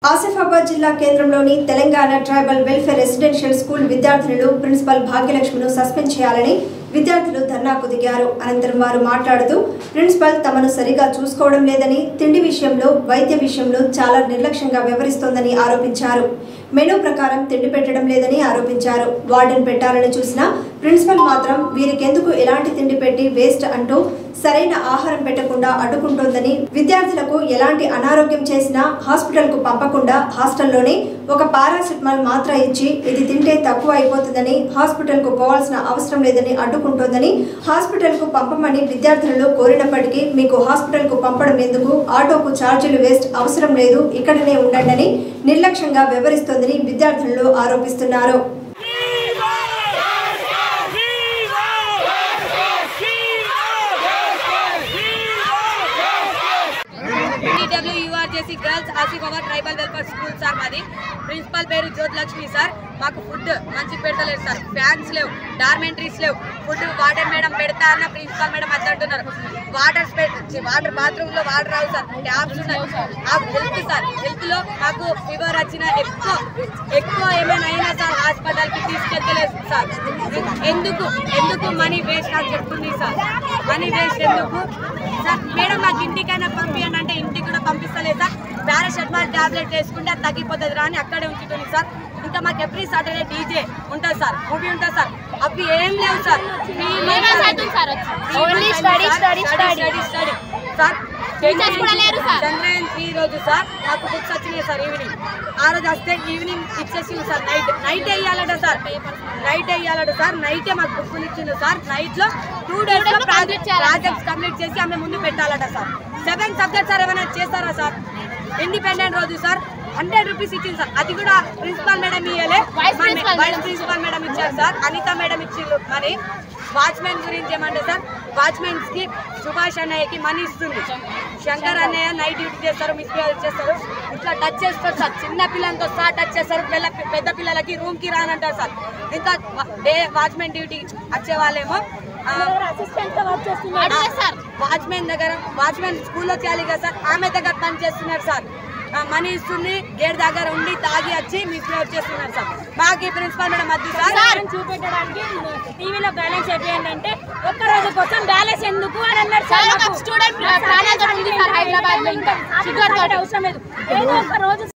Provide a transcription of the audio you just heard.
ఆసిఫాబాద్ జిల్లా కేంద్రంలోని Telangana tribal welfare residential school విద్యార్థులను ప్రిన్సిపల్ భాగ్యలక్ష్మిను సస్పెండ్ చేయాలని విద్యార్థులు ధర్నాకు దిగారు అనంతరం వారు మాట్లాడుతూ ప్రిన్సిపల్ తమను సరిగా చూసుకోవడం లేదని తిండి విషయంలో వైద్య విషయంలో చాలా నిర్లక్ష్యంగా వ్యవహరిస్తోందని ఆరోపించారు మెనూ ప్రకారం తిండి పెట్టడం లేదని ఆరోపించారు వార్డెన్ పెట్టాలని చూసినా ప్రిన్సిపల్ మాత్రం వీరికెందుకు ఎలాంటి తిండి పెట్టి వేస్ట్ అంటూ సరైన ఆహారం పెట్టకుండా అడ్డుకుంటోందని విద్యార్థులకు ఎలాంటి అనారోగ్యం చేసినా హాస్పిటల్కు పంపకుండా హాస్టల్లోనే ఒక పారాసిటమాల్ మాత్ర ఇచ్చి ఇది తింటే తక్కువ అయిపోతుందని హాస్పిటల్కు పోవాల్సిన అవసరం లేదని అడ్డుకుంటోందని హాస్పిటల్కు పంపమని విద్యార్థులను కోరినప్పటికీ మీకు హాస్పిటల్కు పంపడం ఎందుకు ఆటోకు ఛార్జీలు వేస్ట్ అవసరం లేదు ఇక్కడనే ఉండండి నిర్లక్ష్యంగా వ్యవహరిస్తోందని విద్యార్థులు ఆరోపిస్తున్నారు EWRJC girls Asifabad tribal welfare school sir మాది ప్రిన్సిపల్ పేరు జ్యోతిలక్ష్మి సార్ మాకు ఫుడ్ మంచి పెడతలేదు సార్ ఫ్యాన్స్ లేవు డార్మెంటరీస్ లేవు ఫుడ్ వాటర్ మేడం పెడతా అన్న ప్రిన్సిపల్ మేడం అది అంటున్నారు వాటర్ వాటర్ బాత్రూమ్ లో వాటర్ రావు సార్ ట్యాబ్స్ ఉన్నాయి ఆ హెల్త్ సార్ హెల్త్ లో మాకు ఫీవర్ వచ్చిన ఎక్కువ ఎక్కువ ఏమైనా అయినా సార్ హాస్పిటల్ కి తీసుకెళ్తలేదు సార్ ఎందుకు ఎందుకు మనీ వేస్ట్ అని చెప్తుంది సార్ మనీ వేస్ట్ ఎందుకు సార్ మేడం నాకు ఇంటికైనా పంపించండి అంటే ఇంటికి కూడా పంపిస్తలేదు సార్ పారాసెటమాల్ టాబ్లెట్ వేసుకుంటే అది తగ్గిపోతుంది రా అని అక్కడే ఉంచుతుంది సార్ ఇంకా మాకు ఎవ్రీ సాటర్డే డీజే ఉంటుంది సార్ మూవీ ఉంటుంది సార్ అవి ఏం లేవు సార్ Famous అవుతుంది సార్ వచ్చి. Only study, study, study. Study sir Teachers కూడా లేరు సార్. చంద్రయాన్ త్రీ రోజు సార్ నాకు బుక్స్ వచ్చినాయి సార్ ఈవినింగ్ ఆ రోజు వస్తే ఈవినింగ్ ఇచ్చేసింది సార్ నైట్ నైట్ వేయాలట సార్ నైట్ వేయాలట సార్ నైటే మాకు బుక్స్ ఇచ్చింది సార్ నైట్ లో టూ డేస్ లో complete చేయాలట ప్రాజెక్ట్స్ కంప్లీట్ చేసి ఆమె ముందు పెట్టాలట సార్ సెవెన్ సబ్జెక్ట్స్ సార్ ఏమైనా చేస్తారా సార్ ఇండిపెండెంట్ రోజు సార్ హండ్రెడ్ రూపీస్ ఇచ్చింది సార్ అది కూడా ప్రిన్సిపల్ మేడం ఇయ్యలే Vice principal vice madam. Principal madam ఇచ్చారు సార్ అనిత మేడం ఇచ్చిండ్రు మరి వాచ్మెన్ గురించి ఏమంటే సార్ వాచ్మెన్స్ కి సుభాష్ అన్నయ్యకి మనీ ఇస్తుంది శంకర్ అన్నయ్య నైట్ డ్యూటీ చేస్తారు మిస్బిహేవ్ చేస్తారు ఇట్లా టచ్ చేస్తారు సార్ చిన్న పిల్లలతో సహా టచ్ చేస్తారు పిల్ల పెద్ద పిల్లలకి రూమ్ కి రానంటారు సార్ ఇంకా డే వాచ్మెన్ డ్యూటీ వచ్చే వాళ్ళేమో అడిగే సార్. వాచ్మెన్ దగ్గర వాచ్మెన్ స్కూల్లో చేయాలి కదా సార్ ఆమె దగ్గర పని చేస్తున్నారు సార్ ఆ, మనీ ఇస్తుంది గేట్ దగ్గర ఉండి తాగి వచ్చి మిస్బిహేవ్ చేస్తున్నారు సార్ మాకు ఈ ప్రిన్సిపల్ మేడం వద్దు సార్ సార్. చూపెట్టడానికి టీవీలో బ్యాలెన్స్ చెప్పేయండి అంటే ఒక్క రోజు కోసం బ్యాలెన్స్ ఎందుకు అని అన్నారు సార్ సార్ ఒక మాకు. స్టూడెంట్ ప్రాణాలతో ఉంది సార్ హైదరాబాద్ లో ఇంకా షుగర్ తోటి అవసరం లేదు ఏదో ఒక రోజు